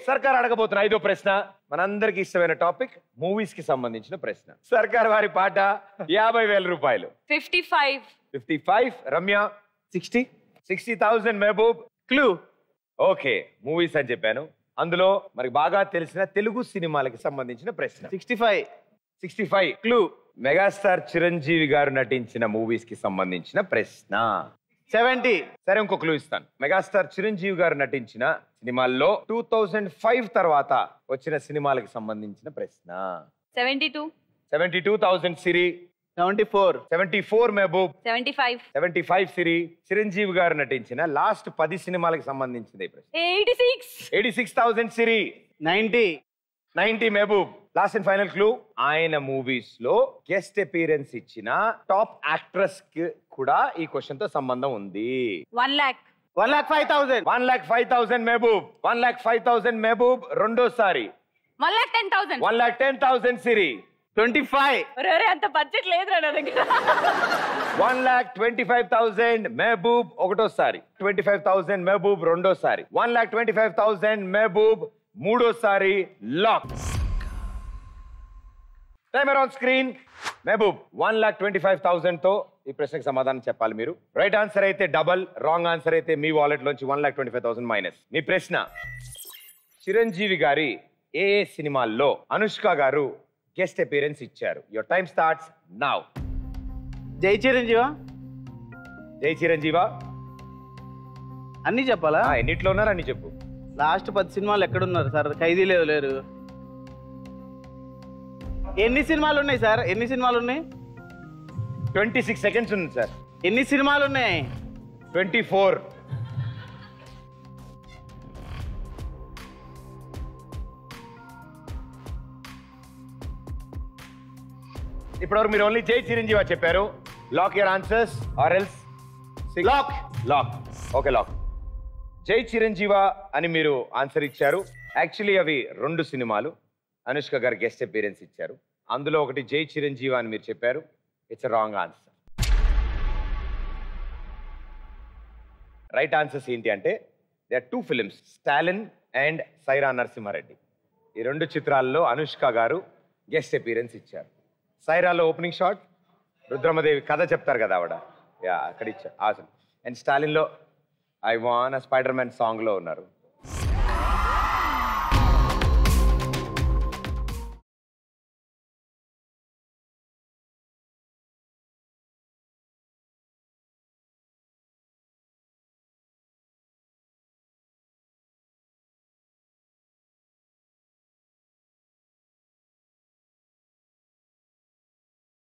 సర్కార్ అడగబోతున్న ఐదో ప్రశ్న మనందరికి ఇష్టమైన టాపిక్ మూవీస్ కి సంబంధించిన ప్రశ్న సర్కార్ వారి పాట యాభై వేల రూపాయలు fifty five fifty five Ramya sixty sixty thousand Mehboob clue okay movies అని చెప్పాను అందులో మరి బాగా తెలిసిన తెలుగు సినిమాలకి సంబంధించిన ప్రశ్న sixty five sixty five clue megastar Chiranjeevi garu నటించిన మూవీస్ కి సంబంధించిన ప్రశ్న సెవెంటీ సరే ఇంకో క్లూ ఇస్తాను మెగాస్టార్ చిరంజీవి గారు నటించిన సినిమాల్లో టూ థౌజండ్ ఫైవ్ తర్వాత వచ్చిన సినిమాలకు సంబంధించిన ప్రశ్న seventy two seventy two thousand Siri seventy four seventy four Mehboob seventy five seventy five Siri Chiranjeevi garu నటించిన లాస్ట్ పది సినిమాలకు సంబంధించింది ఈ ప్రశ్న eighty six eighty six thousand Siri ninety ninety Mehboob last and final clue ఆయన మూవీస్ లో గెస్ట్ అపీరెన్స్ ఇచ్చిన టాప్ యాక్ట్రెస్ కి కూడా ఈ క్వశ్చన్ తో సంబంధం ఉంది one lakh one lakh five thousand one lakh five thousand Mehboob one lakh five thousand Mehboob రెండోసారి one lakh ten thousand one lakh ten thousand సిరి ట్వంటీ ఫైవ్ ఒరే అంత బడ్జెట్ లేదురా నా దగ్గర one lakh twenty five thousand Mehboob ఒకటోసారి ట్వంటీ ఫైవ్ థౌసండ్ మెహబూబ్ రెండోసారి one lakh twenty five thousand Mehboob మూడోసారి lock timer on screen Mehboob one lakh twenty five thousand తో ఈ ప్రశ్నకు సమాధానం చెప్పాలి మీరు రైట్ ఆన్సర్ అయితే డబల్ రాంగ్ ఆన్సర్ అయితే మీ వాలెట్ లోంచి one lakh twenty five thousand minus మీ ప్రశ్న చిరంజీవి గారి ఏ ఏ సినిమాల్లో అనుష్క గారు గెస్ట్ అపీరెన్స్ ఇచ్చారు your time starts now Jai Chiranjeeva జై చిరంజీవా అన్ని చెప్పాలా ఆ, ఎన్నిట్లో ఉన్నారు అని చెప్పు లాస్ట్ పది సినిమాలు ఎక్కడున్నారు సార్ ఖైదీ లేదు లేరు ఎన్ని సినిమాలు ఉన్నాయి సార్ ఎన్ని సినిమాలు ఉన్నాయి ట్వంటీ సిక్స్ సెకండ్స్ ఉంది సార్ ఎన్ని సినిమాలు ఉన్నాయి ట్వంటీ ఫోర్ ఇప్పటివరకు మీరు ఓన్లీ జై చిరంజీవా చెప్పారు lock your answers or else lock lock okay lock Jai Chiranjeeva అని మీరు ఆన్సర్ ఇచ్చారు యాక్చువల్లీ అవి రెండు సినిమాలు అనుష్క గారు గెస్ట్ అపీరెన్స్ ఇచ్చారు అందులో ఒకటి జై చిరంజీవా అని మీరు చెప్పారు it's wrong answer right answers ఏంటి అంటే they are two films Stalin and Sye Raa Narasimha Reddy ఈ రెండు చిత్రాల్లో అనుష్క గారు గెస్ట్ అపీరెన్స్ ఇచ్చారు సైరాలో ఓపెనింగ్ షాట్ రుద్రమదేవి కథ చెప్తారు కదా ఆవిడ యా అక్కడ ఇచ్చారు అసలు అండ్ స్టాలిన్లో ఐ వాన్ స్పైడర్ మ్యాన్ సాంగ్లో ఉన్నారు